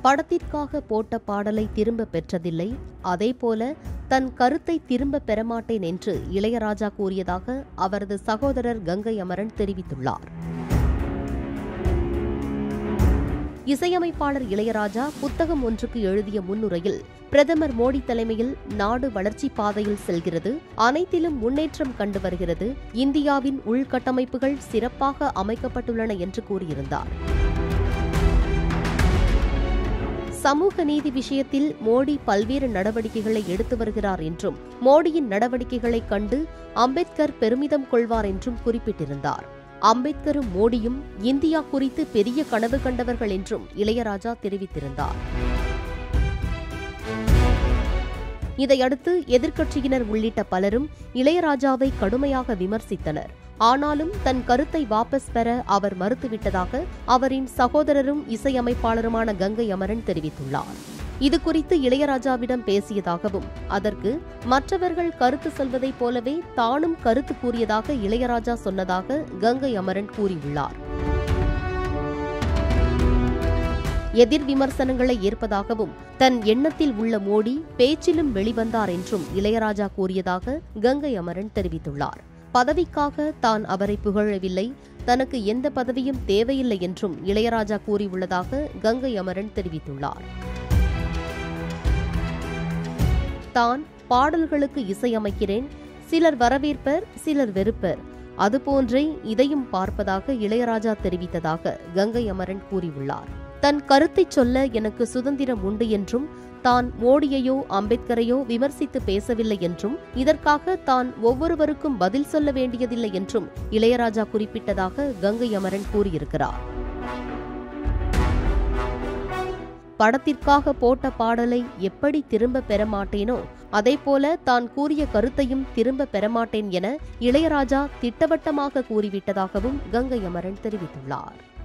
படத்திற்காக போட்ட பாடலை திரும்ப பெற்றதில்லை அதேபோல தன் கருத்தை திரும்ப பெறமாட்டேன் என்று இளையராஜா கூறியதாக அவரது சகோதரர் கங்கை அமரன் தெரிவித்துள்ளார் இசையமைப்பாளர் இளையராஜா புத்தகம் ஒன்றுக்கு எழுதிய முன்னுரையில் பிரதமர் மோடி தலைமையில் நாடு வளர்ச்சி பாதையில் செல்கிறது அனைத்திலும் முன்னேற்றம் கண்டு வருகிறது இந்தியாவின் உள்கட்டமைப்புகள் சிறப்பாக அமைக்கப்பட்டுள்ளன என்று கூறியிருந்தார் சமூக நீதி விஷயத்தில் மோடி பல்வேறு நடவடிக்கைகளை எடுத்து வருகிறார் என்றும் மோடியின் நடவடிக்கைகளைக் கண்டு அம்பேத்கர் பெருமிதம் கொள்வார் என்றும் குறிப்பிட்டிருந்தார் அம்பேத்கரும் மோடியும் இந்தியா குறித்து பெரிய கனவு கண்டவர்கள் என்றும் இளையராஜா தெரிவித்திருந்தார் இதையடுத்து எதிர்க்கட்சியினர் உள்ளிட்ட பலரும் இளையராஜாவை கடுமையாக விமர்சித்தனர் ஆனாலும் தன் கருத்தை வாபஸ் பெற அவர் மறுத்துவிட்டதாக அவரின் சகோதரரும் இசையமைப்பாளருமான கங்கை அமரன் தெரிவித்துள்ளார் இதுகுறித்து இளையராஜாவிடம் பேசியதாகவும் அதற்கு மற்றவர்கள் கருத்து சொல்வதைப் போலவே தானும் கருத்து கூறியதாக இளையராஜா சொன்னதாக கங்கை அமரன் கூறியுள்ளார் எதிர் விமர்சனங்களை ஏற்பதாகவும் தன் எண்ணத்தில் உள்ள மோடி பேச்சிலும் வெளிவந்தார் என்றும் இளையராஜா கூறியதாக கங்கை அமரன் தெரிவித்துள்ளார் பதவிக்காக தான் அவரை புகழவில்லை தனக்கு எந்த பதவியும் தேவையில்லை என்றும் இளையராஜா கூறியுள்ளதாக கங்கை அமரன் தெரிவித்துள்ளார் தான் பாடல்களுக்கு இசையமைக்கிறேன் சிலர் வரவேற்பர் சிலர் வெறுப்பர் அதுபோன்றே இதையும் பார்ப்பதாக இளையராஜா தெரிவித்ததாக கங்கை அமரன் கூறியுள்ளார் தன் கருத்தைச் சொல்ல எனக்கு சுதந்திரம் உண்டு என்றும் தான் மோடியையோ அம்பேத்கரையோ விமர்சித்து பேசவில்லை என்றும் இதற்காக தான் ஒவ்வொருவருக்கும் பதில் சொல்ல வேண்டியதில்லை என்றும் இளையராஜா குறிப்பிட்டதாக கங்கை அமரன் கூறியிருக்கிறார் படத்திற்காக போட்ட பாடலை எப்படி திரும்ப பெற மாட்டேனோ அதேபோல தான் கூறிய கருத்தையும் திரும்ப பெறமாட்டேன் என இளையராஜா திட்டவட்டமாக கூறிவிட்டதாகவும் கங்கை அமரன் தெரிவித்துள்ளார்